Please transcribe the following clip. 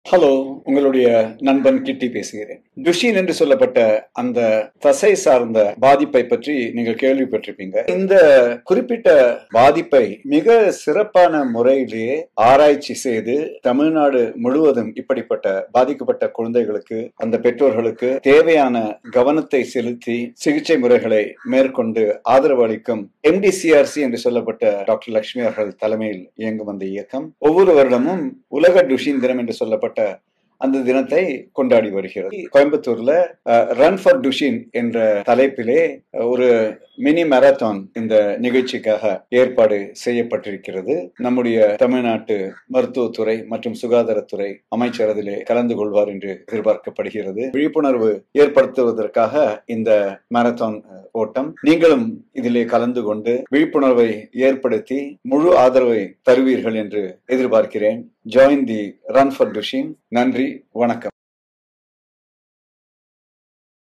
hello உங்களுடைய நண்பன் கிட்டி பேசுகிறேன் துஷின் என்று சொல்லப்பட்ட அந்த தசை சார்ந்த பாதிப்பை பற்றி நீங்கள் கேள்விப்பட்டிருப்பீங்க இந்த குறிப்பிட்ட பாதிப்பை மிக சிறப்பான முறையிலேயே ஆராய்ச்சி செய்து தமிழ்நாடு முழுவதும் இப்படிப்பட்ட பாதிக்கப்பட்ட குழந்தைகளுக்கு அந்த பெற்றோர்களுக்கு தேவையான கவனத்தை செலுத்தி சிகிச்சை முறைகளை மேற்கொண்டு ஆதரவு அளிக்கும் எம்டிசிஆர்சி என்று சொல்லப்பட்ட டாக்டர் லட்சுமி அவர்கள் தலைமையில் இயங்கும் அந்த இயக்கம் ஒவ்வொரு வருடமும் உலக டுஷின் தினம் என்று சொல்லப்பட்ட அந்த தினத்தை கொண்டாடி வருகிறது கோயம்புத்தூர்ல ரன் ஃபார் டுஷின் என்ற தலைப்பிலே ஒரு மினி மேரத்தான் இந்த நிகழ்ச்சிக்காக ஏற்பாடு செய்யப்பட்டிருக்கிறது நம்முடைய தமிழ்நாட்டு மருத்துவத்துறை மற்றும் சுகாதாரத்துறை அமைச்சர் அதிலே கலந்து கொள்வார் என்று எதிர்பார்க்கப்படுகிறது விழிப்புணர்வு ஏற்படுத்துவதற்காக இந்த மேரத்தான் ஓட்டம் நீங்களும் இதிலே கலந்து கொண்டு விழிப்புணர்வை ஏற்படுத்தி முழு ஆதரவை தருவீர்கள் என்று எதிர்பார்க்கிறேன் join the run for Duchenne நன்றி வணக்கம்